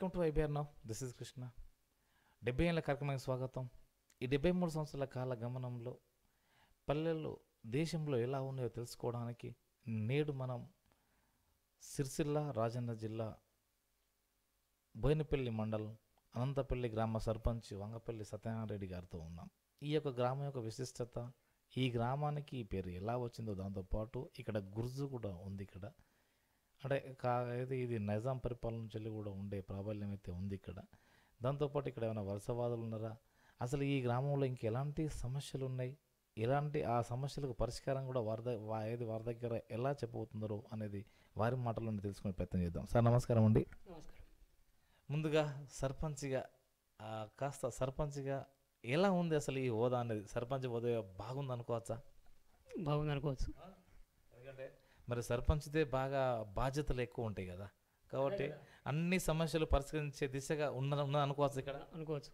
Welcome to IBR now this is Krishna డెబ్బై ఏళ్ళ కార్యక్రమానికి స్వాగతం ఈ డెబ్బై మూడు సంవత్సరాల కాల గమనంలో పల్లెల్లో దేశంలో ఎలా ఉన్నాయో తెలుసుకోవడానికి నేడు మనం సిరిసిల్ల రాజన్న జిల్లా బోయినపల్లి మండలం అనంతపల్లి గ్రామ సర్పంచ్ వంగపల్లి సత్యనారాయణ గారితో ఉన్నాం ఈ యొక్క గ్రామం యొక్క విశిష్టత ఈ గ్రామానికి ఈ పేరు ఎలా వచ్చిందో దాంతోపాటు ఇక్కడ గుర్జు కూడా ఉంది ఇక్కడ అంటే కా అయితే ఇది నైజాం పరిపాలన చెల్లి కూడా ఉండే ప్రాబల్యం అయితే ఉంది ఇక్కడ దాంతోపాటు ఇక్కడ ఏమైనా వలసవాదులు ఉన్నారా అసలు ఈ గ్రామంలో ఇంకెలాంటి సమస్యలు ఉన్నాయి ఎలాంటి ఆ సమస్యలకు పరిష్కారం కూడా వారి ద- వా- ఏది వారి దగ్గర ఎలా చెప్పబోతున్నారో అనేది వారి మాటలను తెలుసుకునే ప్రయత్నం చేద్దాం సార్ నమస్కారం అండి నమస్కారం ముందుగా సర్పంచ్గా ఆ, కాస్త సర్పంచ్గా ఎలా ఉంది అసలు ఈ హోదా అనేది సర్పంచ్ హోదా బాగుంది అనుకోవచ్చా బాగుంది అనుకోవచ్చు ఎందుకంటే మరి సర్పంచ్దే బాగా బాధ్యతలు ఎక్కువ ఉంటాయి కదా కాబట్టి అన్ని సమస్యలు పరిష్కరించే దిశగా ఉన్న ఉన్నది అనుకోవచ్చు ఇక్కడ అనుకోవచ్చు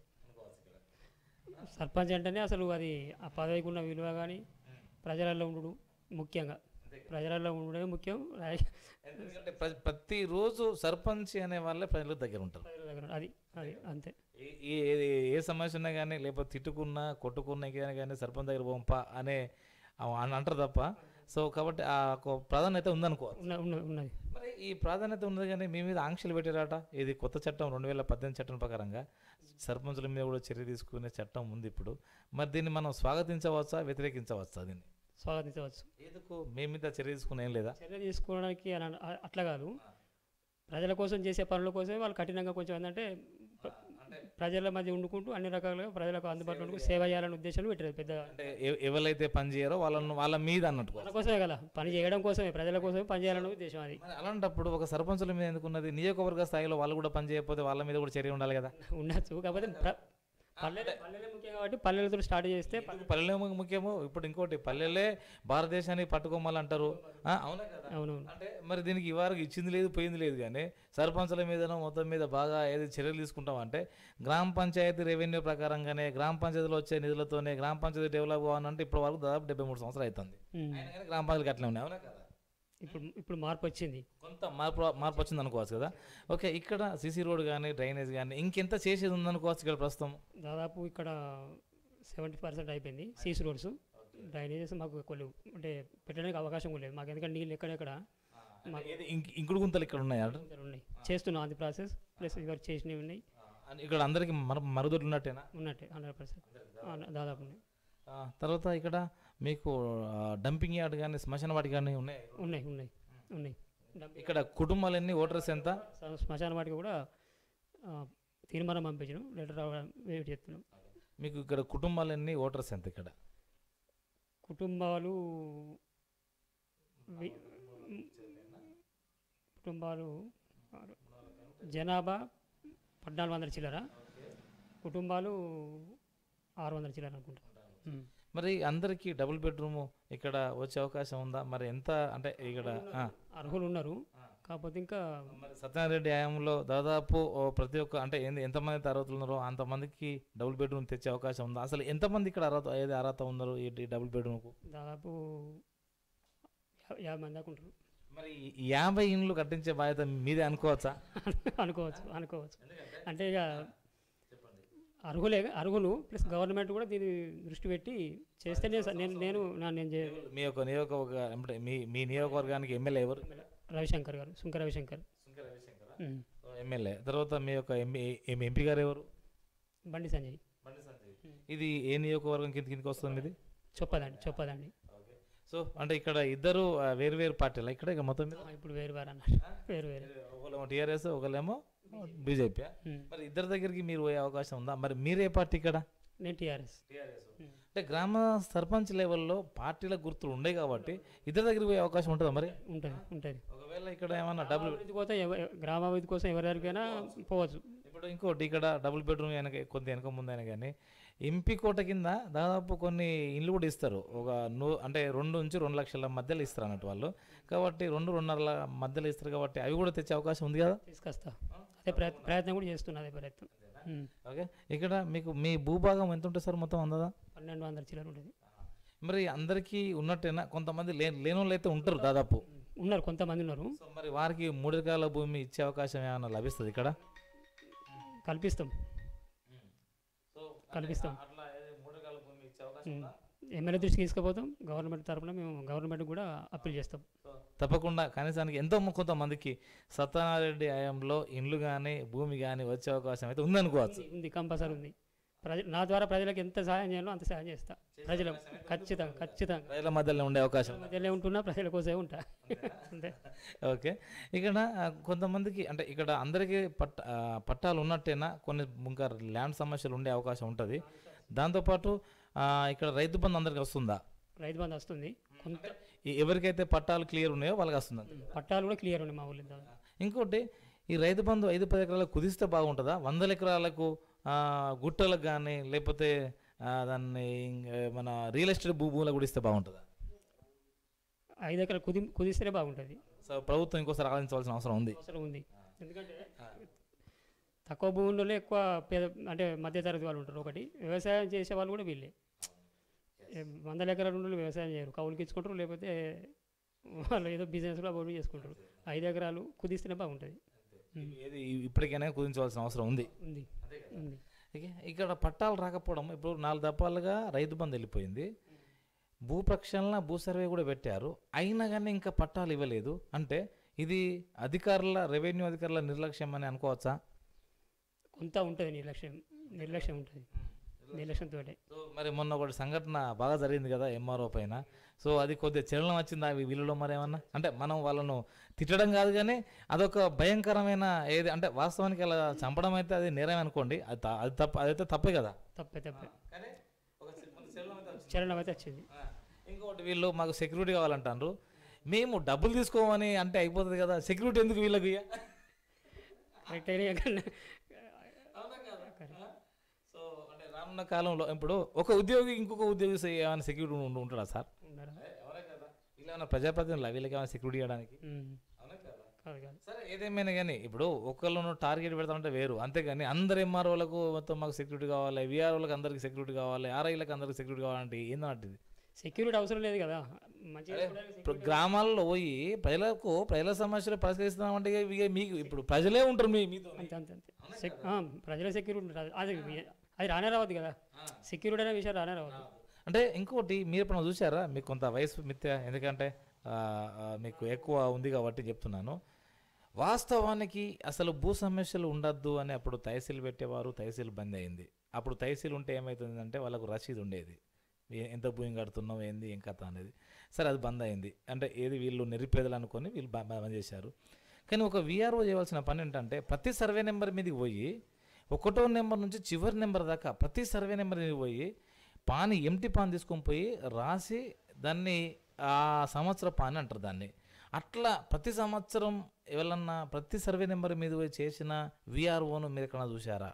సర్పంచ్ అంటేనే అసలు అది ఆ పదవికి ఉన్న విలువ కానీ ప్రజలలో ఉండు ముఖ్యంగా ప్రజలలో ఉండడమే ముఖ్యం రాజ- ఎందుకంటే ప్ర- ప్రతిరోజు సర్పంచ్ అనే వాళ్ళే ప్రజలకు దగ్గర ఉంటారు ప్రజల దగ్గర అది అది అంతే ఏ- ఏ ఏ- ఏ సమస్య ఉన్నా కానీ లేకపోతే తిట్టుకున్నా కొట్టుకున్నా కానీ కానీ సర్పంచ్ దగ్గర పంపా అనే ఆ- అని అంటారు తప్ప సో కాబట్టి ఆ ఒక ప్రాధాన్యత ఉందనుకోవాలి ఉన్న ఉన్న ఉన్నది మరి ఈ ప్రాధాన్యత ఉన్నది కానీ మీ మీద ఆంక్షలు పెట్టారట ఇది కొత్త చట్టం రెండు వేల పద్దెనిమిది చట్టం ప్రకారంగా సర్పంచుల మీద కూడా చర్య తీసుకునే చట్టం ఉంది ఇప్పుడు మరి దీన్ని మనం స్వాగతించవచ్చా వ్యతిరేకించవచ్చా దీన్ని స్వాగతించవచ్చు ఎందుకు మీ మీద చర్య తీసుకుని ఏం లేదా చర్య తీసుకోవడానికి అని అన- అ- అట్లా కాదు ప్రజల కోసం చేసే పనుల కోసమే వాళ్ళు కఠినంగా కొంచెం ఏంటంటే ప్ర- ప్రజల మధ్య ఉండుకుంటూ అన్ని రకాలుగా ప్రజలకు అందుబాటులో ఉంటూ సేవ చేయాలనే ఉద్దేశంలో పెట్టారు పెద్ద అంటే ఎవ- ఎవరైతే పని చేయరో వాళ్ళను వాళ్ళ మీద అన్నట్టు మన కోసమే కదా పని చేయడం కోసమే ప్రజల కోసమే పని చేయాలనే ఉద్దేశం అది మరి అలాంటప్పుడు ఒక సర్పంచుల మీద ఎందుకున్నది నియోజకవర్గ స్థాయిలో వాళ్ళు కూడా పని చేయకపోతే వాళ్ళ మీద కూడా చర్య ఉండాలి కదా ఉండొచ్చు కాకపోతే ప్ర- పల్లెలే పల్లెలే ముఖ్యం కాబట్టి పల్లెలతో స్టార్ట్ చేస్తే ప- పల్లెలే ముఖ్యము ఇప్పుడు ఇంకోటి పల్లెలే భారతదేశాన్ని పట్టుకోమాలంటారు ఆ, అవునా కదా అవునవును అంటే మరి దీనికి ఇవరకు ఇచ్చింది లేదు పోయింది లేదు కానీ సర్పంచుల మీదనో మొత్తం మీద బాగా ఏది చర్యలు తీసుకుంటాం అంటే గ్రామ పంచాయతీ రెవెన్యూ ప్రకారంగానే గ్రామ పంచాయతీలో వచ్చే నిధులతోనే గ్రామ పంచాయతీ డెవలప్ కావాలంటే ఇప్పటి వరకు దాదాపు డెబ్బై మూడు సంవత్సరాలు అవుతుంది ఉమ్. అయినా కానీ గ్రామ పంచాయతీలు అట్లే ఉన్నాయి అవునా కదా ఇప్పుడు ఇప్పుడు మార్పు వచ్చింది కొంత మార్పు మార్పు వచ్చింది అనుకోవచ్చు కదా ఓకే ఇక్కడ సీసీ రోడ్ కానీ డ్రైనేజ్ కానీ ఇంకెంత చేసేది ఉందనుకోవచ్చు ఇక్కడ ప్రస్తుతం దాదాపు ఇక్కడ సెవెంటీ పర్సెంట్ అయిపోయింది సీసీ రోడ్స్ డ్రైనేజెస్ మాకు కొన్ని అంటే పెట్టడానికి అవకాశం కూడా లేదు మాకు ఎందుకంటే నీళ్ళు ఎక్కడెక్కడ అంటే ఏది ఇంక్- ఇంకుడు గుంతలు ఇక్కడ ఉన్నాయి అక్కడ గుంతలు ఉన్నాయి చేస్తున్నాం అది ప్రాసెస్ ప్లస్ ఇవర్ చేసినవి ఉన్నాయి ఇక్కడ అందరికి మర మరుగుదొడ్లు ఉన్నట్టేనా ఉన్నట్టే హండ్రెడ్ పర్సెంట్ దాదాపు ఉన్నాయి ఆ, తర్వాత ఇక్కడ మీకు డంపింగ్ యార్డ్ కానీ శ్మశాన వాటి కానీ ఉన్నాయి ఉన్నాయి ఉన్నాయి ఉన్నాయి డబ్బి- ఇక్కడ కుటుంబాలన్నీ ఓటర్స్ ఎంత స- శ్మశాన వాటికి కూడా ఆ, తీర్మానం పంపించడం లెటర్ రావడం వెయిట్ చేస్తున్నాం మీకు ఇక్కడ కుటుంబాలన్నీ ఓటర్స్ ఎంత ఇక్కడ కుటుంబాలు వి- కుటుంబాలు ఆరు. జనాభా పద్నాలుగు వందల చిల్లర కుటుంబాలు ఆరు వందల చిల్లర అనుకుంటా ఉమ్. మరి అందరికీ డబుల్ బెడ్రూమ్ ఇక్కడ వచ్చే అవకాశం ఉందా మరి ఎంత అంటే ఇక్కడ ఆ, అర్హులు ఉన్నారు కాకపోతే ఇంకా మరి సత్యనారాయణ హయాంలో దాదాపు ఓ ప్రతి ఒక్క అంటే ఏంది ఎంతమంది అయితే అర్హతలు ఉన్నారో అంతమందికి డబుల్ బెడ్రూమ్ తెచ్చే అవకాశం ఉందా అసలు ఎంతమంది ఇక్కడ అర్హత ఏది అర్హత ఉన్నారు ఈ ఈ డబుల్ బెడ్రూమ్కు దాదాపు యా- యాభై మంది దాకా ఉంటారు మరి ఈ యాభై ఇండ్లు కట్టించే బాధ్యత మీదే అనుకోవచ్చా అనుకోవచ్చు అనుకోవచ్చు అంటే ఇక అర్హులే అర్హులు ప్లస్ గవర్నమెంట్ కూడా దీన్ని దృష్టి పెట్టి చేస్తేనే స- నేను నేను నా నేను చే మీ యొక్క నియోజకవర్గ అంటే మీ మీ నియోజకవర్గానికి ఎమ్మెల్యే ఎవరు రవిశంకర్ గారు సుంక రవిశంకర్ ఉమ్. ఎమ్మెల్యే తర్వాత మీ యొక్క ఎంపీ ఎంపీ గారు ఎవరు బండి సంజయ్ ఇది ఏ నియోజకవర్గం కింద కిందకి వస్తుంది ఇది చొప్పదండి చొప్పదండి సో అంటే ఇక్కడ ఇద్దరు ఆ, వేరు వేరు పార్టీలు ఇక్కడ ఇక మొత్తం మీద ఆ, ఇప్పుడు వేరు వేరు అన్నారు వేరు వేరు ఒకళ్ళేమో టీఆర్ఎస్ ఒకళ్ళేమో బీజేపీ ఉమ్. మరి ఇద్దరి దగ్గరికి మీరు పోయే అవకాశం ఉందా మరి మీరే పార్టీ ఇక్కడ నేను టీఆర్ఎస్ అంటే గ్రామ సర్పంచ్ లెవెల్లో పార్టీల గుర్తులు ఉన్నాయి కాబట్టి ఇద్దరి దగ్గరికి పోయే అవకాశం ఉంటుందా మరి ఉంటుంది ఉంటుంది ఒకవేళ ఇక్కడ ఏమన్నా డబుల్ అభివృద్ధి కోసం ఎవ- గ్రామాభివృద్ధి కోసం ఎవరి దగ్గరికైనా పోవచ్చు ఇప్పుడు ఇంకోటి ఇక్కడ డబుల్ బెడ్రూమ్ వెనక కొంత వెనక ముందైనా కానీ ఎంపీ కోట కింద దాదాపు కొన్ని ఇండ్లు కూడా ఇస్తారు ఒక నూ అంటే రెండు నుంచి రెండు లక్షల మధ్యలో ఇస్తారు అన్నట్టు వాళ్ళు కాబట్టి రెండు రెండున్నర మధ్యలో ఇస్తారు కాబట్టి అవి కూడా తెచ్చే అవకాశం ఉంది కదా తీసుకొస్తా అదే ప్రయత్నం ప్రయత్నం కూడా చేస్తున్నా అదే ప్రయత్నం ఉమ్. ఓకే ఇక్కడ మీకు మీ భూభాగం ఎంత ఉంటుంది సార్ మొత్తం అందదా పన్నెండు వందల చిల్లర ఉంటుంది మరి అందరికీ ఉన్నట్టేనా కొంతమంది లే లేని వాళ్ళు అయితే ఉంటారు దాదాపు ఉన్నారు కొంతమంది ఉన్నారు సో మరి వారికి మూడు రకాల భూమి ఇచ్చే అవకాశం ఏమైనా లభిస్తుంది ఇక్కడ కల్పిస్తాం సో కల్పిస్తాం. అట్లా ఏది మూడు ఎకరాల భూమి ఇచ్చే అవకాశం ఉందా? ఎమ్మెల్యే దృష్టికి తీసుకుపోతాం గవర్నమెంట్ తరపున మేము గవర్నమెంట్ కూడా అప్పీల్ చేస్తాం తప్పకుండా కనీసానికి ఎంతో మ- కొంతమందికి సత్యనారాయణ హయాంలో ఇండ్లు కానీ భూమి కానీ వచ్చే అవకాశం అయితే ఉందనుకోవచ్చు ఉంది, ఉంది కంపల్సరీ ఉంది ప్రజ నా ద్వారా ప్రజలకు ఎంత సహాయం చేయాలో అంత సహాయం చేస్తా ప్రజల ఖచ్చితంగా ఖచ్చితంగా ప్రజల మధ్యలో ఉండే అవకాశం మధ్యలో ఉంటున్నా ప్రజల కోసమే ఉంటా అంతే ఓకే ఇక్కడ ఆ, కొంతమందికి అంటే ఇక్కడ అందరికీ పట్ట ఆ, పట్టాలు ఉన్నట్టేనా కొన్ని ఇంకా ల్యాండ్ సమస్యలు ఉండే అవకాశం ఉంటుంది దాంతోపాటు ఆ, ఇక్కడ రైతు బంధు అందరికి వస్తుందా రైతు బంధు వస్తుంది కొంత ఈ- ఎవరికైతే పట్టాలు క్లియర్ ఉన్నాయో వాళ్ళకి వస్తుంది పట్టాలు కూడా క్లియర్ ఉన్నాయి మా ఊళ్ళో ఇంత. ఇంకోటి ఈ రైతు బంధు ఐదు పది ఎకరాలకు కుదిస్తే బాగుంటుందా వందల ఎకరాలకు ఆ, గుట్టలకు కానీ లేకపోతే ఆ, దాన్ని ఇంక మన రియల్ ఎస్టేట్ భూ భూములకు కూడా ఇస్తే బాగుంటుందా ఐదు ఎకరాలు కుది కుదిస్తేనే బాగుంటుంది సో ప్రభుత్వం ఇంకోసారి ఆలోచించవలసిన అవసరం ఉంది అవసరం ఉంది ఎందుకంటే తక్కువ భూముల్లో ఎక్కువ పేద అంటే మధ్యతరగతి వాళ్ళు ఉంటారు ఒకటి వ్యవసాయం చేసే వాళ్ళు కూడా వీళ్ళే ఏ వందల ఎకరాల నుండి వ్యవసాయం చేయరు కౌలుకి ఇచ్చుకుంటారు లేకపోతే వాళ్ళు ఏదో బిజినెస్లో అవి చేసుకుంటారు ఐదు ఎకరాలు కుదిస్తేనే బాగుంటుంది ఉమ్. ఏది ఇప్పటికైనా కుదించవలసిన అవసరం ఉంది ఉంది ఉంది ఇక ఇక్కడ పట్టాలు రాకపోవడం ఇప్పుడు నాలుగు దప్పాలుగా రైతు బంధు వెళ్ళిపోయింది భూ ప్రక్షాళన భూ సర్వే కూడా పెట్టారు అయినా కానీ ఇంకా పట్టాలు ఇవ్వలేదు అంటే ఇది అధికారుల రెవెన్యూ అధికారుల నిర్లక్ష్యం అని అనుకోవచ్చా కొంత ఉంటుంది నిర్లక్ష్యం నిర్లక్ష్యం ఉంటుంది నిర్లక్ష్యంతో సో మరి మొన్న ఒకటి సంఘటన బాగా జరిగింది కదా ఎంఆర్ఓ పైన సో అది కొద్దిగా చలనం వచ్చింది అవి వీళ్ళలో మరి ఏమన్నా అంటే మనం వాళ్ళను తిట్టడం కాదు కానీ అదొక భయంకరమైన ఏది అంటే వాస్తవానికి అలా చంపడం అయితే అది నేరం అనుకోండి అది త- అది తప్ప అదైతే తప్పే కదా తప్పే తప్పే కానీ ఒక చలనం అయితే వచ్చింది. చలనం అయితే వచ్చింది ఆ, ఇంకొకటి వీళ్ళు మాకు సెక్యూరిటీ కావాలంటారు మేము డబ్బులు తీసుకోమని అంటే అయిపోతుంది కదా సెక్యూరిటీ ఎందుకు వీళ్ళకి ఇయ్య? కరెక్ట్ అయినా సో అంటే రానున్న కాలంలో ఇప్పుడు ఒక ఉద్యోగి ఇంకొక ఉద్యోగి సే- ఏమైనా సెక్యూరిటీ ఉండి ఉంటాడా సార్ ఉన్నారా ఎవరే కదా వీళ్ళు ఏమైనా ప్రజాప్రతినిధులు వీళ్ళకి ఏమైనా సెక్యూరిటీ ఇవ్వడానికి ఉమ్. అవునా కదా కాదు కాదు సరే ఏదేమైనా కానీ ఇప్పుడు ఒకళ్ళను టార్గెట్ పెడతామంటే వేరు అంతేగాని అందరు ఎంఆర్ఓలకు మొత్తం మాకు సెక్యూరిటీ కావాలి విఆర్ఓలకు అందరికి సెక్యూరిటీ కావాలి ఆర్ఐలకు అందరికి సెక్యూరిటీ కావాలంటే ఏందంటే ఇది సెక్యూరిటీ అవసరం లేదు కదా మంచిగా ఇప్పుడు గ్రామాల్లో పోయి ప్రజలకు ప్రజల సమస్యలు పరిష్కరిస్తున్నామంటే ఇక ఇక మీకు ఇప్పుడు ప్రజలే ఉంటారు మీ మీతో అంతే అంతే అంతే సెక్- ఆ, ప్రజల సెక్యూరిటీ ఉంటుంది అది అది- అది రానే రావద్దు కదా సెక్యూరిటీ అనే విషయం రానే రావద్దు అంటే ఇంకోటి మీరు ఎప్పుడైనా చూసారా మీకు కొంత వయసు మిథ్య ఎందుకంటే ఆ, ఆ, మీకు ఎక్కువ ఉంది కాబట్టి చెప్తున్నాను వాస్తవానికి అసలు భూ సమస్యలు ఉండద్దు అని అప్పుడు తహసీల్ పెట్టేవారు తహసీల్ బంద్ అయింది అప్పుడు తహసీల్ ఉంటే ఏమవుతుందంటే వాళ్ళకు రసీదు ఉండేది ఏ- ఎంత భూమి కడుతున్నాం ఏంది ఏం కథ అనేది సరే అది బంద్ అయింది అంటే ఏది వీళ్ళు నిరుపేదలు అనుకొని వీళ్ళు బ- బంద్ చేశారు కానీ ఒక విఆర్ఓ చేయవలసిన పని ఏంటంటే ప్రతి సర్వే నెంబర్ మీదకి పోయి ఒకటో నెంబర్ నుంచి చివరి నెంబర్ దాకా ప్రతి సర్వే నెంబర్ మీదకి పోయి పాని ఎంటి పాన్ తీసుకొని పోయి రాసి దాన్ని ఆ సంవత్సర పాని అంటారు దాన్ని అట్లా ప్రతి సంవత్సరం ఎవరన్నా ప్రతి సర్వే నెంబర్ మీద పోయి చేసిన విఆర్ఓను మీరు ఎక్కడ చూసారా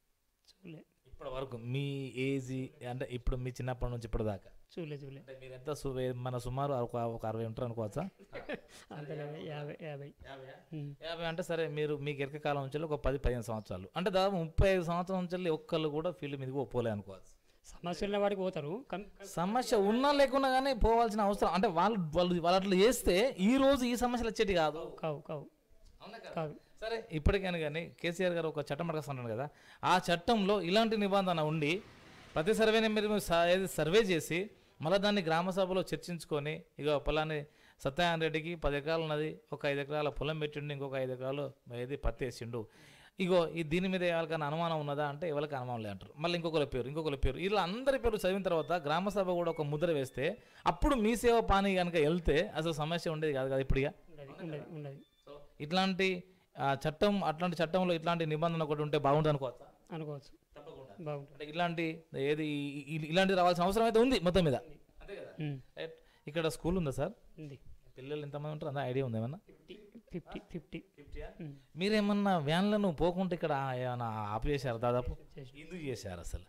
చూలే ఇప్పటి వరకు మీ ఏజ్ అంటే ఇప్పుడు మీ చిన్నప్పటి నుంచి ఇప్పటిదాకా చూలే చూలే అంటే మీరు ఎంత సు మన సుమారు ఒక ఒక అరవై ఉంటారు అనుకోవచ్చా అంతే యాభై యాభై ఉమ్. యాభై అంటే సరే మీరు మీకు ఎరక కాలం నుంచి ఒక పది పదిహేను సంవత్సరాలు అంటే దాదాపు ముప్పై ఐదు సంవత్సరాల నుంచి ఒక్కళ్ళు కూడా ఫీల్డ్ మీదకి పోలే అనుకోవచ్చు సమస్యలు ఉన్న వాడికి పోతారు కం- సమస్య ఉన్నా లేకున్నా కానీ పోవాల్సిన అవసరం అంటే వాళ్ళు వాళ్ళు వాళ్ళు అట్లా చేస్తే ఈ రోజు ఈ సమస్యలు వచ్చేటి కాదు కావు కావు కాదు సరే ఇప్పటికైనా కానీ కేసీఆర్ గారు ఒక చట్టం పడకొస్తున్నారు కదా ఆ చట్టంలో ఇలాంటి నిబంధన ఉండి ప్రతి సర్వే నెంబర్ మీద స- ఏది సర్వే చేసి మళ్ళీ దాన్ని గ్రామ సభలో చర్చించుకొని ఇక పొలాన్ని సత్యనారాయణ రెడ్డికి పది ఎకరాలు ఉన్నది ఒక ఐదు ఎకరాల పొలం పెట్టిండు ఇంకొక ఐదు ఎకరాలు ఏది పత్తి వేసిండు ఇగో ఈ దీని మీద ఎవరికైనా అనుమానం ఉన్నదా అంటే ఎవరికి అనుమానం లేదు అంటారు మళ్ళీ ఇంకొకరి పేరు ఇంకొకరి పేరు ఇలా అందరి పేరు చదివిన తర్వాత గ్రామ సభ కూడా ఒక ముద్ర వేస్తే అప్పుడు మీ సేవ పాని కనుక వెళ్తే అసలు సమస్య ఉండేది కాదు కదా ఇప్పుడు ఇక ఉండదు ఉండదు ఉండదు సో ఇట్లాంటి ఆ, చట్టం అట్లాంటి చట్టంలో ఇట్లాంటి నిబంధన ఒకటి ఉంటే బాగుంటుంది అనుకోవచ్చా అనుకోవచ్చు తప్పకుండా బాగుంటుంది అంటే ఇలాంటి ఏది ఇ- ఇ- ఇలాంటిది రావాల్సిన అవసరం అయితే ఉంది మొత్తం మీద అంతే కదా ఉమ్. రైట్ ఇక్కడ స్కూల్ ఉందా సార్ ఉంది పిల్లలు ఎంతమంది ఉంటారు అంత ఐడియా ఉంది ఏమన్నా ఫిఫ్టీ ఫిఫ్టీ ఫిఫ్టీ ఉమ్. మీరేమన్నా వ్యాన్లను పోకుండా ఇక్కడ ఏమన్నా ఆపు చేశారు దాదాపు చేసి ఎందుకు చేశారు అసలు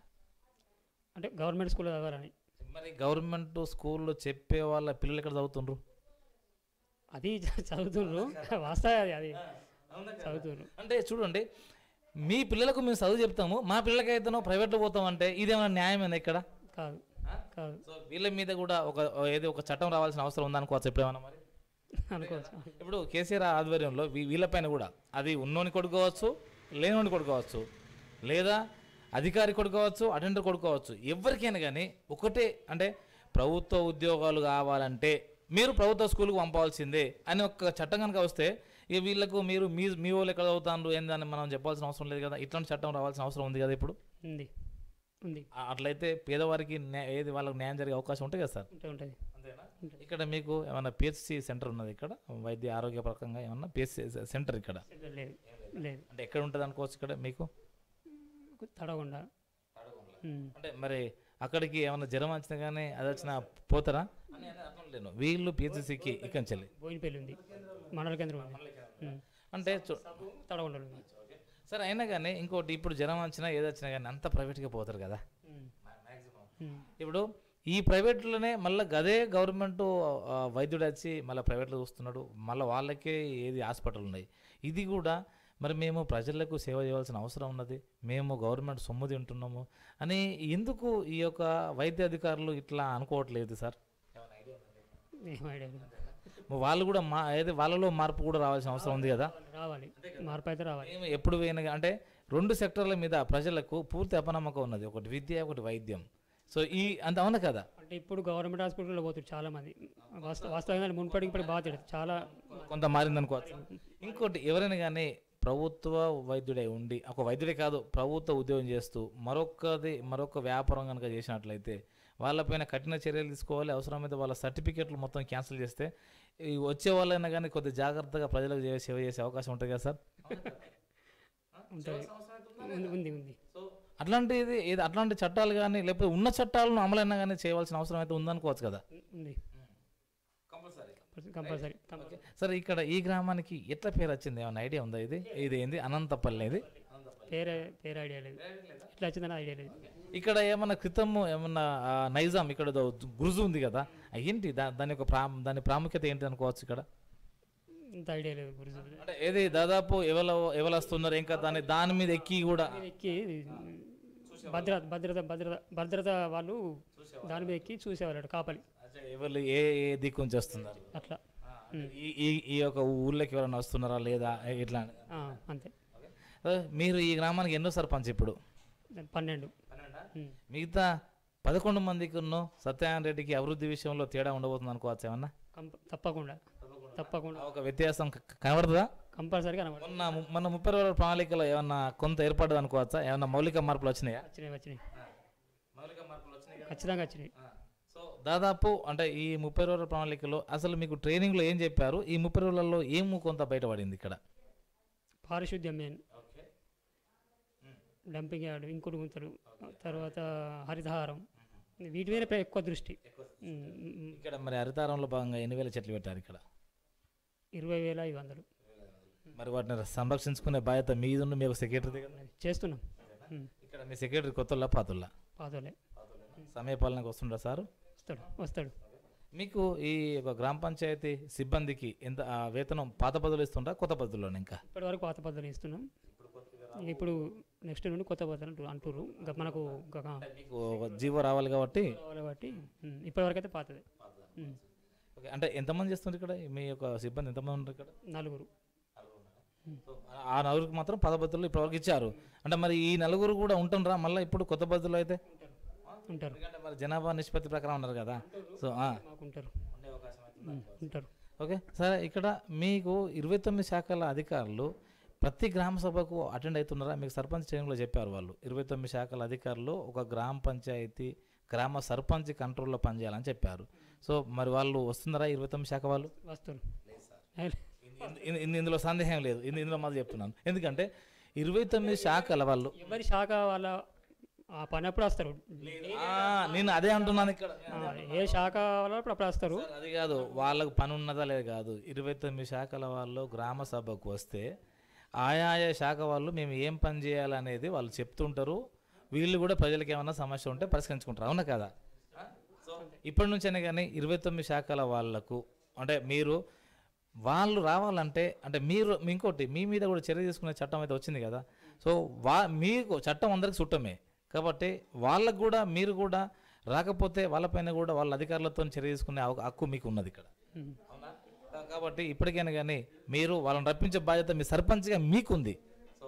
అంటే గవర్నమెంట్ స్కూల్లో చదవాలని మరి గవర్నమెంట్ స్కూల్లో చెప్పే వాళ్ళ పిల్లలు ఎక్కడ చదువుతుండ్రు అది చ- చదువుతుండ్రు వాస్తవ అది అది చదువుతుండ్రు అంటే చూడండి మీ పిల్లలకు మేము చదువు చెప్తాము మా పిల్లలకి అయితేనో ప్రైవేట్లో పోతాం అంటే ఇదేమైనా న్యాయమేనా ఇక్కడ కాదు కాదు సో వీళ్ళ మీద కూడా ఒక ఏదో ఒక చట్టం రావాల్సిన అవసరం ఉందనుకోవచ్చు ఇప్పుడు ఏమన్నా మరి అనుకోవచ్చు ఇప్పుడు కేసీఆర్ ఆధ్వర్యంలో వీ- వీళ్ళపైన కూడా అది ఉన్నోని కొడుకోవచ్చు లేనోని కొడుకోవచ్చు లేదా అధికారి కొడుకోవచ్చు అటెండర్ కొడుకోవచ్చు ఎవరికైనా కానీ ఒకటే అంటే ప్రభుత్వ ఉద్యోగాలు కావాలంటే మీరు ప్రభుత్వ స్కూల్కి పంపవలసిందే అని ఒక చట్టం కనుక వస్తే ఇక వీళ్ళకు మీరు మీ మీ వాళ్ళు ఎక్కడ చదువుతారు ఏందని మనం చెప్పాల్సిన అవసరం లేదు కదా ఇట్లాంటి చట్టం రావాల్సిన అవసరం ఉంది కదా ఇప్పుడు ఉంది ఉంది ఆ- అట్లయితే పేదవారికి న్యా- ఏది వాళ్ళకి న్యాయం జరిగే అవకాశం ఉంటుంది కదా సార్ ఉంటే ఉంటుంది ఇక్కడ మీకు ఏమైనా పిహెచ్సి సెంటర్ ఉన్నది ఇక్కడ వైద్య ఆరోగ్య పరంగా ఏమన్నా పిహెచ్సి సెంటర్ ఇక్కడ లేదు లేదు అంటే ఎక్కడ ఉంటుంది అనుకోవచ్చు ఇక్కడ మీకు తడగొండ ఉమ్. అంటే మరి అక్కడికి ఏమైనా జ్వరం వచ్చినా కానీ అది వచ్చినా పోతారా అని అనేది అర్థం లేను వీళ్ళు పిహెచ్సికి ఇక్కడి నుంచి వెళ్ళి. బోయినపల్లి ఉంది మండల కేంద్రం ఉంది ఉమ్. అంటే చూ- తడగొండలో ఉంది సరే అయినా కానీ ఇంకోటి ఇప్పుడు జ్వరం వచ్చినా ఏది వచ్చినా కానీ అంత ప్రైవేట్గా పోతారు కదా ఉమ్. ఉమ్. ఇప్పుడు ఈ ప్రైవేట్లోనే మళ్ళీ గదే గవర్నమెంట్ ఆ, వైద్యుడు వచ్చి మళ్ళీ ప్రైవేట్లో చూస్తున్నాడు మళ్ళీ వాళ్ళకే ఏది హాస్పిటల్ ఉన్నాయి ఇది కూడా మరి మేము ప్రజలకు సేవ చేయవలసిన అవసరం ఉన్నది మేము గవర్నమెంట్ సొమ్ము తింటున్నాము అని ఎందుకు ఈ యొక్క వైద్య అధికారులు ఇట్లా అనుకోవట్లేదు సార్ ఏం ఐడియా లేదు వాళ్ళు కూడా మా ఏది వాళ్ళలో మార్పు కూడా రావాల్సిన అవసరం ఉంది కదా రావాలి మార్పు అయితే రావాలి మేము ఎప్పుడు పోయినా గా- అంటే రెండు సెక్టర్ల మీద ప్రజలకు పూర్తి అపనమ్మకం ఉన్నది ఒకటి విద్య ఒకటి వైద్యం సో ఈ అంత అవును కదా అంటే ఇప్పుడు గవర్నమెంట్ హాస్పిటల్లో పోతుంది చాలా మంది వాస్తవ వాస్తవంగా మున్పటికి ఇప్పుడు బాగా తెలియదు చాలా కొంత మారిందనుకోవచ్చు ఇంకోటి ఎవరైనా కానీ ప్రభుత్వ వైద్యుడై ఉండి ఒక వైద్యుడే కాదు ప్రభుత్వ ఉద్యోగం చేస్తూ మరొకది మరొక వ్యాపారం కనుక చేసినట్లయితే వాళ్ళపైన కఠిన చర్యలు తీసుకోవాలి అవసరమైతే వాళ్ళ సర్టిఫికెట్లు మొత్తం క్యాన్సిల్ చేస్తే ఈ వచ్చే వాళ్ళైనా కానీ కొద్దిగా జాగ్రత్తగా ప్రజలకు చే- సేవ చేసే అవకాశం ఉంటుంది కదా సార్ ఉంటుంది ఉంది ఉంది ఉంది సో అట్లాంటిది ఏది అట్లాంటి చట్టాలు కానీ లేకపోతే ఉన్న చట్టాలను అమలైనా కానీ చేయవలసిన అవసరం అయితే ఉందనుకోవచ్చు కదా ఉంది కంపల్సరీ కంపల్సరీ కంపల్సరీ సరే ఇక్కడ ఈ గ్రామానికి ఎట్లా పేరు వచ్చింది ఏమైనా ఐడియా ఉందా ఇది ఇది ఏంది అనంతపల్లి ఇది పేరే పేరు ఐడియా లేదు ఎట్లా వచ్చిందని ఐడియా లేదు ఇక్కడ ఏమన్నా క్రితము ఏమన్నా ఆ, నైజాం ఇక్కడ ఏదో గురుజు ఉంది కదా ఆ ఏంటి దా దాని యొక్క ప్రా దాని ప్రాముఖ్యత ఏంటి అనుకోవచ్చు ఇక్కడ ఇంత ఐడియా లేదు గురుజు అంటే ఏది దాదాపు ఎవరు ఎవరు వస్తున్నారు ఇంకా దాని దాని మీద ఎక్కి కూడా మీద ఎక్కి భద్రత భద్రత భద్రత భద్రత వాళ్ళు దాని మీద ఎక్కి చూసేవాళ్ళు కాపలి అచ్చా, ఎవరు ఏ ఏ దిక్కు నుంచి వస్తున్నారు అట్లా ఈ ఈ ఈ యొక్క ఊళ్ళకి ఎవరైనా వస్తున్నారా లేదా ఇట్లా అని. ఆ, అంతే ఆ, మీరు ఈ గ్రామానికి ఎన్నో సర్పంచ్ ఇప్పుడు పన్నెండు ఉమ్. మిగతా పదకొండు మందికి ఉన్న సత్యనారాయణ రెడ్డికి అభివృద్ధి విషయంలో తేడా ఉండబోతుంది అనుకోవచ్చు ఏమన్నా కంప తప్పకుండా తప్పకుండా ఒక వ్యత్యాసం క- కనబడుతుందా కంపల్సరీ కనబడి మొన్న ము- మొన్న ముప్పై రోజుల ప్రణాళికలో ఏమన్నా కొంత ఏర్పడదు అనుకోవచ్చా ఏమన్నా మౌలిక మార్పులు వచ్చినాయా వచ్చినాయి వచ్చినాయి మౌలిక మార్పులు వచ్చినాయి ఖచ్చితంగా వచ్చినాయి సో దాదాపు అంటే ఈ ముప్పై రోజుల ప్రణాళికలో అసలు మీకు ట్రైనింగ్లో ఏం చెప్పారు ఈ ముప్పై రోజులలో ఏం కొంత బయటపడింది ఇక్కడ పారిశుద్ధ్యం మెయిన్ డంపింగ్ యార్డ్ ఇంకుడు గుంతలు తర్వాత హరితహారం వీటి మీద ప్ర- ఎక్కువ దృష్టి ఉమ్, ఉమ్, ఇక్కడ మరి హరితారంలో భాగంగా ఎన్ని వేల చెట్లు పెట్టారు ఇక్కడ ఇరవై వేల ఐదు వందలు మరి వాటిని సంరక్షించుకునే బాధ్యత మీదున్న మీ సెక్రటరీ కదా చేస్తున్నాం ఉమ్, ఇక్కడ మీ సెక్రటరీ కొత్తల్లా పాతుల్లా పాతోలే సమయపాలనకు వస్తుండ్రా సారు వస్తాడు వస్తాడు మీకు ఈ ఒక గ్రామ పంచాయతీ సిబ్బందికి ఎంత ఆ, వేతనం పాత పద్ధతులు ఇస్తుండ్రా కొత్త పద్ధతుల్లో ఇంకా ఇప్పటి వరకు పాత పద్ధతులు ఇస్తున్నాం ఇప్పుడు నెక్స్ట్ నుండి కొత్త పద్ధతులు అంటు- అంటుర్రు ఇంకా మనకు ఇంకా కా- మీకు ఒక జీవో రావాలి కాబట్టి కావాలి కాబట్టి ఉమ్, ఇప్పటి వరకు అయితే పాతదే ఉమ్, ఓకే అంటే ఎంతమంది చేస్తుంది ఇక్కడ మీ యొక్క సిబ్బంది ఎంతమంది ఉంటారు ఇక్కడ నలుగురు సో ఆ- ఆ నలుగురికి మాత్రం పద పద్ధతులు ఇప్పటివరకు ఇచ్చారు అంటే మరి ఈ నలుగురు కూడా ఉంటుండ్రా మళ్ళీ ఇప్పుడు కొత్త పద్ధతులు అయితే ఉంటారు ఎందుకంటే మరి జనాభా నిష్పత్తి ప్రకారం ఉన్నారు కదా సో ఆ. మాకు ఉంటారు ఉమ్, ఉంటారు ఓకే సరే ఇక్కడ మీకు ఇరవై తొమ్మిది శాఖల అధికారులు ప్రతి గ్రామ సభకు అటెండ్ అవుతున్నారా మీకు సర్పంచ్ ట్రైనింగ్లో చెప్పారు వాళ్ళు ఇరవై తొమ్మిది శాఖల అధికారులు ఒక గ్రామ పంచాయతీ గ్రామ సర్పంచ్ కంట్రోల్లో పనిచేయాలని చెప్పారు సో మరి వాళ్ళు వస్తున్నారా ఇరవై తొమ్మిది శాఖ వాళ్ళు వస్తారు ఇన్- ఇన్- ఇన్- ఇందులో సందేహం లేదు ఇన్- ఇందులో మాది చెప్తున్నాను ఎందుకంటే ఇరవై తొమ్మిది శాఖల వాళ్ళు ఎవరి శాఖ వాళ్ళ ఆ పని అప్పుడు వస్తారు ఆ, నేను అదే అంటున్నాను ఇక్కడ ఆ, ఏ శాఖ వాళ్ళు అప్పుడు అప్పుడు వస్తారు సార్, అది కాదు వాళ్ళకు పని ఉన్నదా లేదు కాదు ఇరవై తొమ్మిది శాఖల వాళ్ళు గ్రామ సభకు వస్తే ఆయా ఆయా శాఖ వాళ్ళు మేము ఏం పని చేయాలనేది వాళ్ళు చెప్తుంటారు వీళ్ళు కూడా ప్రజలకు ఏమైనా సమస్య ఉంటే పరిష్కరించుకుంటారు అవునా కదా సో ఇప్పటి నుంచైనా కానీ ఇరవై తొమ్మిది శాఖల వాళ్ళకు అంటే మీరు వాళ్ళు రావాలంటే అంటే మీరు ఇంకోటి మీ మీద కూడా చర్య తీసుకునే చట్టం అయితే వచ్చింది కదా సో వా మీకు చట్టం అందరికి చుట్టమే కాబట్టి వాళ్ళకు కూడా మీరు కూడా రాకపోతే వాళ్ళపైన కూడా వాళ్ళ అధికారులతో చర్య తీసుకునే అవక- హక్కు మీకు ఉన్నది ఇక్కడ ఉమ్. అవునా కా- కాబట్టి ఇప్పటికైనా కానీ మీరు వాళ్ళని రప్పించే బాధ్యత మీ సర్పంచ్గా మీకుంది సో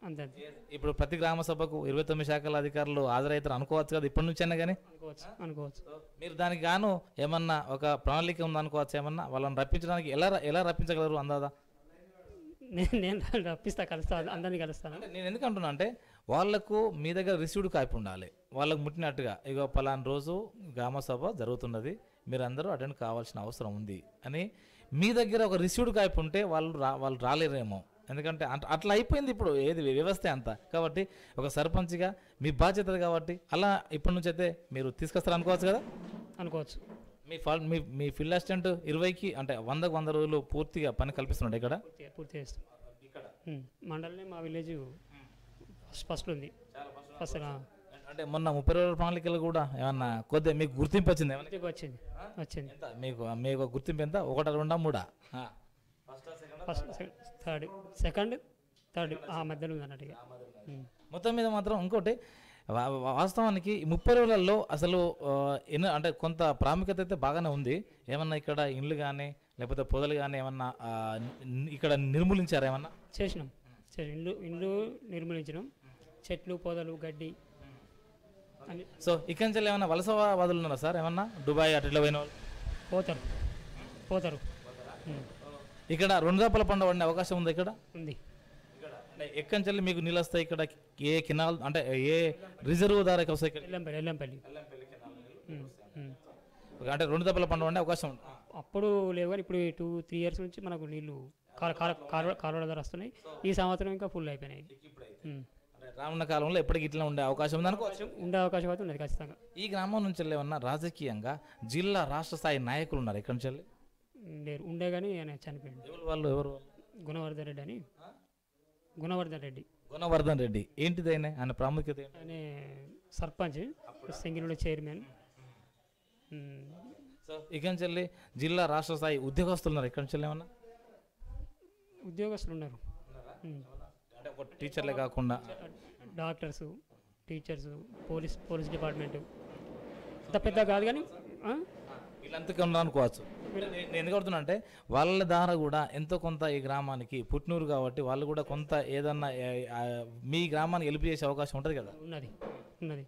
అంతే అంతే ఇప్పుడు ప్రతి గ్రామ సభకు ఇరవై తొమ్మిది శాఖల అధికారులు హాజరవుతారు అనుకోవచ్చు కదా ఇప్పటి నుంచైనా కానీ అనుకోవచ్చు అనుకోవచ్చు మీరు దానికి గాను ఏమన్నా ఒక ప్రణాళిక ఉందనుకోవచ్చు ఏమన్నా వాళ్ళని రప్పించడానికి ఎలా ఎలా రప్పించగలరు అందాదా నేను నేను రప్పిస్తా కలుస్తా అందరినీ కలుస్తాను అంటే నేను ఎందుకు అంటున్నా అంటే వాళ్ళకు మీ దగ్గర రిసీవ్డ్ కాపీ ఉండాలి వాళ్ళకు ముట్టినట్టుగా ఇగో పలానా రోజు గ్రామ సభ జరుగుతున్నది మీరందరూ అటెండ్ కావాల్సిన అవసరం ఉంది అని మీ దగ్గర ఒక రిసీవ్డ్ కాపీ ఉంటే వాళ్ళు రా వాళ్ళు రాలేరేమో ఎందుకంటే అట్- అట్లా అయిపోయింది ఇప్పుడు ఏది వ్యవస్థ అంతా కాబట్టి ఒక సర్పంచ్గా మీ బాధ్యత కాబట్టి అలా ఇప్పటి నుంచి అయితే మీరు తీసుకొస్తారు అనుకోవచ్చు కదా అనుకోవచ్చు మీ ఫాల్ మీ మీ ఫీల్డ్ అసిస్టెంట్ ఇరవైకి అంటే వందకు వంద రోజులు పూర్తిగా పని కల్పిస్తున్నాడు ఇక్కడ పూర్తి పూర్తి చేస్తాం ఉమ్. మండలనే మా విలేజ్ ఫస్ట్ ఫస్ట్ ఉంది ఫస్ట్ ఆ, అంటే మొన్న ముప్పై రోజుల ప్రణాళికలు కూడా ఏమన్నా కొద్దిగా మీకు గుర్తింపు వచ్చింది ఏమన్నా గుర్తింపు వచ్చింది వచ్చింది ఎంత మీకు మీకు గుర్తింపు ఎంత ఒకట రెండా మూడా ఫస్ట్ థర్డ్ సెకండ్ థర్డ్ ఆ మధ్యలో ఉంది అన్నట్టు ఇక. ఉమ్. మొత్తం మీద మాత్రం ఇంకోటి వా- వా- వాస్తవానికి ఈ ముప్పై రోజులలో అసలు ఆ, ఎన్నో అంటే కొంత ప్రాముఖ్యత అయితే బాగానే ఉంది ఏమన్నా ఇక్కడ ఇండ్లు కానీ లేకపోతే పొదలు కానీ ఏమన్నా ఆ, ని- ఇక్కడ నిర్మూలించారా ఏమన్నా చేసినాం చేసి ఇండ్లు ఇండ్లు నిర్మూలించినాం చెట్లు పొదలు గడ్డి అని సో ఇక్కడి నుంచి ఏమన్నా వలస వాదులు ఉన్నారా సార్ ఏమన్నా దుబాయ్ అటు ఇట్లా పోయిన వాళ్ళు పోతారు పోతారు ఉమ్. ఇక్కడ రెండు దప్పల పండుగ పడే అవకాశం ఉంది ఇక్కడ ఉంది అంటే ఎక్కడి నుంచి మీకు నీళ్ళు వస్తాయి ఇక్కడ ఏ కెనాల్ అంటే ఏ రిజర్వ్ దారికి వస్తాయి ఇక్కడ ఎల్లంపల్లి ఎల్లంపల్లి ఉమ్, ఉమ్. అంటే రెండు దప్పల పండుగ పడే అవకాశం ఉంది అప్పుడు లేవు కానీ ఇప్పుడు టూ త్రీ ఇయర్స్ నుంచి మనకు నీళ్లు కాల కాల కాలువ కాలువల ద్వారా వస్తున్నాయి ఈ సంవత్సరం ఇంకా ఫుల్ అయిపోయినాయి ఉమ్. అంటే రానున్న కాలంలో ఎప్పటికి ఇట్లా ఉండే అవకాశం ఉంది అనుకోవచ్చు ఉండే అవకాశం అయితే ఉన్నది ఖచ్చితంగా ఈ గ్రామం నుంచి ఏమన్నా రాజకీయంగా జిల్లా రాష్ట్ర స్థాయి నాయకులు ఉన్నారు ఎక్కడి నుంచి వెళ్ళి ఉమ్, లేరు ఉండే కానీ ఆయన చనిపోయింది ఎవరు వాళ్ళు ఎవరు గుణవర్ధన్ రెడ్డి అని గుణవర్ధన్ రెడ్డి గుణవర్ధన్ రెడ్డి ఏంటిది ఆయన ఆయన ప్రాముఖ్యత ఏంటి ఆయన సర్పంచ్ సింగిల్ చైర్మన్ ఉమ్, సో ఇక్కడి నుంచి వెళ్ళి జిల్లా రాష్ట్ర స్థాయి ఉద్యోగస్తులు ఉన్నారు ఎక్కడి నుంచి వెళ్ళి ఏమన్నా ఉద్యోగస్తులు ఉన్నారు ఉమ్. అంటే ఒక టీచర్లే కాకుండా doctors teachers police police department అంత పెద్ద కాదు కానీ ఆ? వీళ్ళంతకే ఉన్నారు అనుకోవచ్చు నేను నేను ఎందుకు అడుగుతున్నా అంటే వాళ్ళ ద్వారా కూడా ఎంతో కొంత ఈ గ్రామానికి పుట్టినూరు కాబట్టి వాళ్ళు కూడా కొంత ఏదన్నా ఏ, ఆ, మీ గ్రామానికి హెల్ప్ చేసే అవకాశం ఉంటుంది కదా ఉన్నది ఉన్నది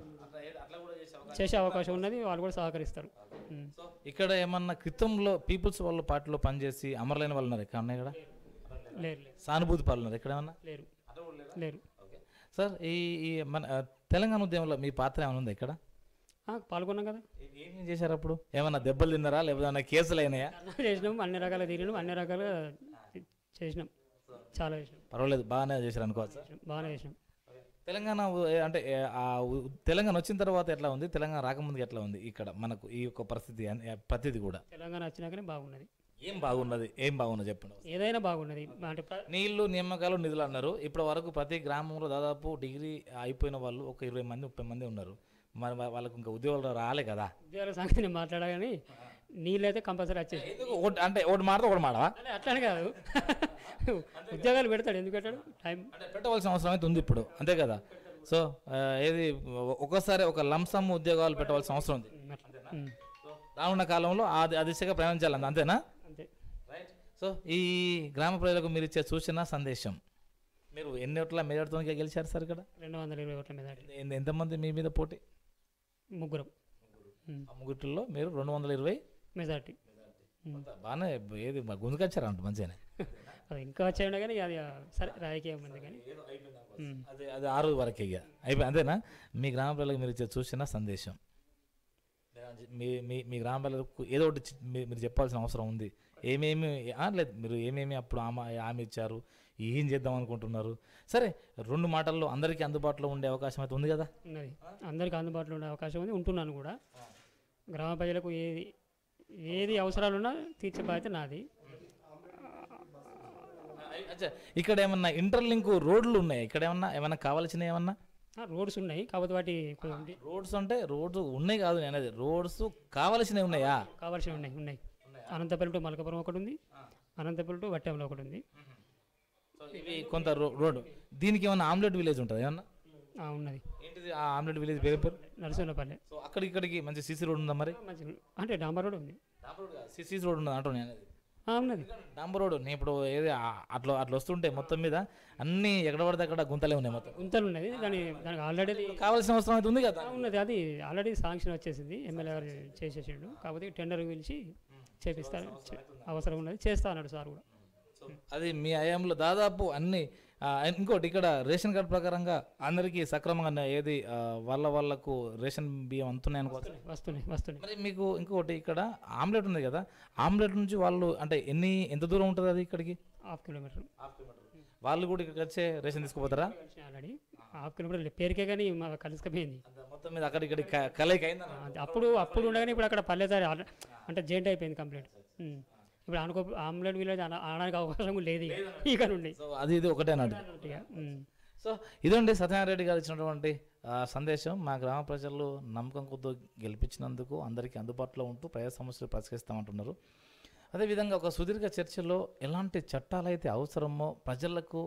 చేసే అవకాశం ఉన్నది వాళ్ళు కూడా సహకరిస్తారు ఉమ్. సో ఇక్కడ ఏమన్నా క్రితంలో పీపుల్స్ వాళ్ళ పార్టీలో పనిచేసి అమరులైన వాళ్ళు ఉన్నారు ఇక్కడ ఉన్నాయి ఇక్కడ లేరు లేరు సానుభూతి పాలు ఉన్నారు ఇక్కడ ఏమన్నా లేరు లేరు ఓకే సార్ ఈ ఈ మన ఆ, తెలంగాణ ఉద్యమంలో మీ పాత్ర ఏమైనా ఉందా ఇక్కడ ఆ, పాల్గొన్నాం కదా ఏమేం చేశారు అప్పుడు ఏమన్నా దెబ్బలు తిన్నారా లేకపోతే ఏమన్నా కేసులు అయినాయా ధర్నా చేసినాం అన్ని రకాల తిరిగినాం అన్ని రకాల చేసినాం చాలా చేసినాం పర్వాలేదు బాగానే చేశారు అనుకోవచ్చు సార్ చేసినాం. బాగానే చేసినాం తెలంగాణ ఉ- ఏ అంటే ఏ, ఆ ఉ- తెలంగాణ వచ్చిన తర్వాత ఎట్లా ఉంది తెలంగాణ రాకముందుకు ఎట్లా ఉంది ఇక్కడ మనకు ఈ యొక్క పరిస్థితి అన్- ఏ, ప్రతిది కూడా తెలంగాణ వచ్చినాకనే బాగున్నది ఏం బాగున్నది ఏం బాగున్నది చెప్పండి ఏదైనా బాగున్నది అంటే ప్ర- నీళ్లు నియామకాలు నిధులు అన్నారు ఇప్పటి వరకు ప్రతి గ్రామంలో దాదాపు డిగ్రీ అయిపోయిన వాళ్ళు ఒక ఇరవై మంది ముప్పై మంది ఉన్నారు మరి వా- వాళ్ళకు ఇంకా ఉద్యోగాలు రాలే కదా ఉద్యోగాల సంగతి నేను మాట్లాడా కానీ నీళ్ళైతే కంపల్సరీ వచ్చేది ఎందుకు ఒకటి అంటే ఒకటి మాడతా ఒకటి మాడవా అంటే అట్లానే కాదు ఉద్యోగాలు పెడతాడు ఎందుకు పెట్టాడు టైం అంటే పెట్టవలసిన అవసరం అయితే ఉంది ఇప్పుడు అంతే కదా సో ఆ, ఏది ఒ- ఒక్కసారి ఒక లంసమ్ ఉద్యోగాలు పెట్టవలసిన అవసరం ఉంది ఉమ్. రానున్న కాలంలో ఆ ఆ దిశగా ప్రయాణించాలి అంతే- అంతేనా అంతే సో ఈ గ్రామ ప్రజలకు మీరు ఇచ్చే సూచన సందేశం మీరు ఎన్ని ఓట్ల మేరతో గెలిచారు సార్ ఇక్కడ రెండు వందల ఇరవై ఓట్ల మీద ఎంత- ఎంతమంది మీ మీద పోటీ ముగ్గురం ఉమ్. ఆ ముగ్గురిలో మీరు రెండు వందల ఇరవై మెజార్టీ బాగానే ఏది మరి గుంజుకొచ్చారు అంట మంచిగానే అది ఇంకా వచ్చాయి కానీ అది ఆ, సరే రాజకీయం ఉంది కానీ ఉమ్. అది అది ఆరు వరకే ఇక అయిపోయి అంతేనా మీ గ్రామ ప్రజలకు మీరు ఇచ్చే సూచన సందేశం మీ మీ మీ గ్రామ ప్రజలకు ఏదో ఒకటి చి- మీ- మీరు చెప్పాల్సిన అవసరం ఉంది ఏమేమి ఆ, లేదు మీరు ఏమేమి అప్పుడు ఆమె హామీ ఇచ్చారు ఏం చేద్దాం అనుకుంటున్నారు సరే రెండు మాటల్లో అందరికీ అందుబాటులో ఉండే అవకాశం అయితే ఉంది కదా ఉన్నది అందరికీ అందుబాటులో ఉండే అవకాశం ఉంది ఉంటున్నాను కూడా గ్రామ ప్రజలకు ఏది ఏది అవసరాలున్నా తీర్చే బాధ్యత నాది అచ్చా ఇక్కడ ఏమన్నా ఇంటర్లింక్ రోడ్లు ఉన్నాయి ఇక్కడ ఏమన్నా ఏమన్నా కావాల్సిన ఏమన్నా ఆ, రోడ్స్ ఉన్నాయి కాకపోతే వాటి కొంచెం డి- రోడ్స్ అంటే రోడ్స్ ఉన్నాయి కాదు నేను అనేది రోడ్స్ కావాల్సినవి ఉన్నాయా కావాల్సినవి ఉన్నాయి ఉన్నాయి అనంతపల్లి టు మలకపురం ఒకటి ఉంది అనంతపల్లి టు వట్టంలో ఒకటి ఉంది సో ఇవి కొంత రో- రోడ్ దీనికి ఏమన్నా ఆమ్లెట్ విలేజ్ ఉంటుంది ఏమన్నా ఆ, ఉన్నది ఏంటిది ఆ ఆమ్లెట్ విలేజ్ పేరు పేరు నరసింహపల్లె సో అక్కడికి ఇక్కడికి మంచి సీసీ రోడ్ ఉందా మరి మంచి అంటే డాంబర్ రోడ్ ఉంది సీసీ రోడ్ ఉందా అంటున్నా నేను అనేది ఆ, ఉన్నది డాంబర్ రోడ్ నేను ఇప్పుడు ఏది ఆ- అట్లా అట్లా వస్తుంటే మొత్తం మీద అన్ని ఎక్కడ పడితే అక్కడ గుంతలే ఉన్నాయి మొత్తం గుంతలు ఉన్నది దాని దానికి ఆల్రెడీ కావాల్సిన అవసరం అయితే ఉంది కదా ఉన్నది అది ఆల్రెడీ శాంక్షన్ వచ్చేసింది ఎమ్మెల్యే గారు చేసేసిండు కాకపోతే టెండర్ పిలిచి చేపిస్తారు చే- అవసరం ఉన్నది చేస్తా అన్నాడు సార్ కూడా అది మీ హయాంలో దాదాపు అన్ని ఆ, ఇంకోటి ఇక్కడ రేషన్ కార్డు ప్రకారంగా అందరికీ సక్రమంగా ఏది ఆ, వాళ్ళ వాళ్ళకు రేషన్ బియ్యం అందుతున్నాయి అనుకోవచ్చు వస్తున్నాయి వస్తున్నాయి మరి మీకు ఇంకోటి ఇక్కడ ఆమ్లెట్ ఉంది కదా ఆమ్లెట్ నుంచి వాళ్ళు అంటే ఎన్ని ఎంత దూరం ఉంటుంది అది ఇక్కడికి హాఫ్ కిలోమీటర్ వాళ్ళు కూడా ఇక్కడికి వచ్చే రేషన్ తీసుకుపోతారా ఆల్రెడీ హాఫ్ కిలోమీటర్ పేరుకే కానీ మా కలిసిపోయింది మొత్తం మీద అక్కడ ఇక్కడ కలయిక అయిందా అది అప్పుడు అప్పుడు ఉండగానే ఇప్పుడు అక్కడ పల్లెదారి ఆడ- అంటే జెంట్ అయిపోయింది కంప్లీట్ ఉమ్. ఇప్పుడు అనుకో ఆమ్లెట్ విలేజ్ అన- అనడానికి అవకాశం కూడా లేదు ఇక. ఇక నుండి సో అది ఇది ఒకటే అన్నట్టు ఇక, ఉమ్. సో ఇదండి సత్యనారాయణ గారు ఇచ్చినటువంటి ఆ, సందేశం మా గ్రామ ప్రజలు నమ్మకం కొద్ది గెలిపించినందుకు అందరికీ అందుబాటులో ఉంటూ ప్రజా సమస్యలు పరిష్కరిస్తామంటున్నారు అదేవిధంగా ఒక సుదీర్ఘ చర్చలో ఎలాంటి చట్టాలు అయితే అవసరమో ప్రజలకు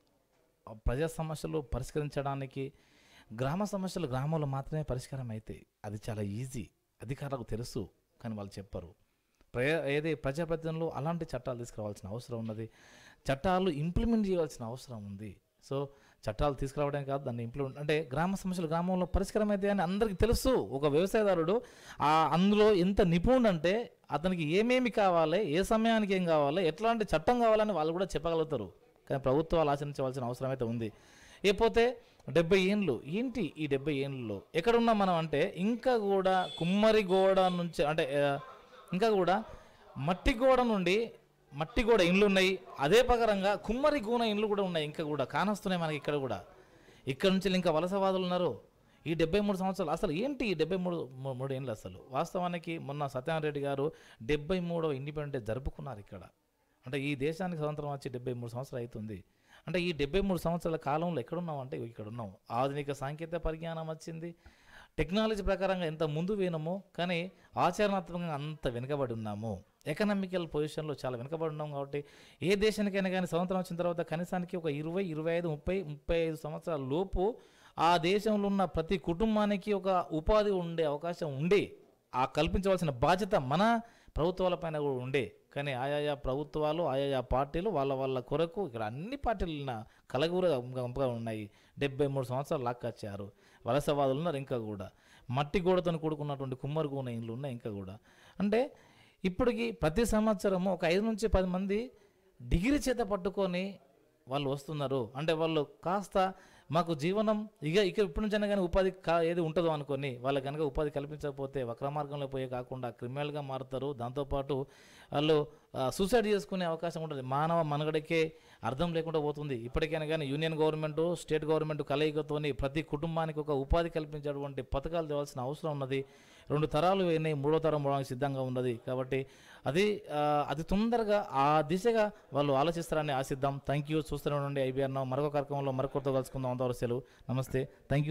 ఆ ప్రజా సమస్యలు పరిష్కరించడానికి గ్రామ సమస్యలు గ్రామంలో మాత్రమే పరిష్కారం అవుతాయి అది చాలా ఈజీ అధికారులకు తెలుసు కానీ వాళ్ళు చెప్పరు ప్రజా ఏది ప్రజాప్రతినిధులు అలాంటి చట్టాలు తీసుకురావాల్సిన అవసరం ఉన్నది చట్టాలు ఇంప్లిమెంట్ చేయాల్సిన అవసరం ఉంది సో చట్టాలు తీసుకురావడం కాదు దాన్ని ఇంప్లిమెంట్ అంటే గ్రామ సమస్యలు గ్రామంలో పరిష్కారం అయితే అని అందరికీ తెలుసు ఒక వ్యవసాయదారుడు ఆ అందులో ఎంత నిపుణుడు అంటే అతనికి ఏమేమి కావాలి ఏ సమయానికి ఏం కావాలి ఎట్లాంటి చట్టం కావాలని వాళ్ళు కూడా చెప్పగలుగుతారు కానీ ప్రభుత్వాలు ఆచరించవలసిన అవసరం అయితే ఉంది ఇకపోతే డెబ్బై ఏండ్లు ఏంటి ఈ డెబ్బై ఏండ్లలో ఎక్కడున్నాం మనం అంటే ఇంకా కూడా కుమ్మరి గోడ నుంచి అంటే ఆ, ఇంకా కూడా మట్టి గోడ నుండి మట్టి గోడ ఇండ్లు ఉన్నాయి అదే ప్రకారంగా కుమ్మరి గూన ఇండ్లు కూడా ఉన్నాయి ఇంకా కూడా కానొస్తున్నాయి మనకి ఇక్కడ కూడా ఇక్కడ నుంచి ఇంకా వలసవాదులు ఉన్నారు ఈ డెబ్బై మూడు సంవత్సరాలు అసలు ఏంటి ఈ డెబ్బై మూడు మూ- మూడు ఏండ్లు అసలు వాస్తవానికి మొన్న సత్యనారాయణ రెడ్డి గారు డెబ్బై మూడవ ఇండిపెండెంట్ డే జరుపుకున్నారు ఇక్కడ అంటే ఈ దేశానికి స్వతంత్రం వచ్చి డెబ్బై మూడు సంవత్సరాలు అవుతుంది అంటే ఈ డెబ్బై మూడు సంవత్సరాల కాలంలో ఎక్కడున్నాం అంటే ఇక్కడ ఉన్నాం ఆధునిక సాంకేతిక పరిజ్ఞానం వచ్చింది టెక్నాలజీ ప్రకారంగా ఎంత ముందు పోయినామో కానీ ఆచరణాత్మకంగా అంత వెనుకబడి ఉన్నాము ఎకనామికల్ పొజిషన్లో చాలా వెనుకబడి ఉన్నాం కాబట్టి ఏ దేశానికైనా కానీ స్వతంత్రం వచ్చిన తర్వాత కనీసానికి ఒక ఇరవై ఇరవై ఐదు ముప్పై ముప్పై ఐదు సంవత్సరాల లోపు ఆ దేశంలో ఉన్న ప్రతి కుటుంబానికి ఒక ఉపాధి ఉండే అవకాశం ఉండే ఆ కల్పించవలసిన బాధ్యత మన ప్రభుత్వాలపైన కూడా ఉండే కానీ ఆయా ప్రభుత్వాలు ఆయా పార్టీలు వాళ్ళ వాళ్ళ కొరకు ఇక్కడ అన్ని పార్టీలు ఉన్న కలగూర గంపగా ఉన్నాయి డెబ్బై మూడు సంవత్సరాలు లాక్కొచ్చారు వలసవాదులు ఉన్నారు ఇంకా కూడా మట్టి గోడతో కూడుకున్నటువంటి కుమ్మరి గూన ఇండ్లు ఉన్నాయి ఇంకా కూడా అంటే ఇప్పటికి ప్రతి సంవత్సరము ఒక ఐదు నుంచి పది మంది డిగ్రీ చేత పట్టుకొని వాళ్ళు వస్తున్నారు అంటే వాళ్ళు కాస్త మాకు జీవనం ఇక ఇక ఇప్పటి నుంచైనా కానీ ఉపాధి కా ఏది ఉంటుందో అనుకొని వాళ్ళకి కనుక ఉపాధి కల్పించకపోతే వక్రమార్గంలో పోయే కాకుండా క్రిమినల్గా మారుతారు దాంతోపాటు వాళ్ళు ఆ, సూసైడ్ చేసుకునే అవకాశం ఉంటుంది మానవ మనుగడకే అర్థం లేకుండా పోతుంది ఇప్పటికైనా కానీ యూనియన్ గవర్నమెంట్ స్టేట్ గవర్నమెంట్ కలయికతోని ప్రతి కుటుంబానికి ఒక ఉపాధి కల్పించేటువంటి పథకాలు తేవాల్సిన అవసరం ఉన్నది రెండు తరాలు అయినాయి మూడో తరం పోవడానికి సిద్ధంగా ఉన్నది కాబట్టి అది ఆ, అతి తొందరగా ఆ దిశగా వాళ్ళు ఆలోచిస్తారని ఆశిద్దాం థ్యాంక్ యూ చూస్తూనే ఉండండి ఐబీఆర్ మరొక కార్యక్రమంలో మరొకరితో కలుసుకుందాం అంతవరకు సెలవు నమస్తే థ్యాంక్ యూ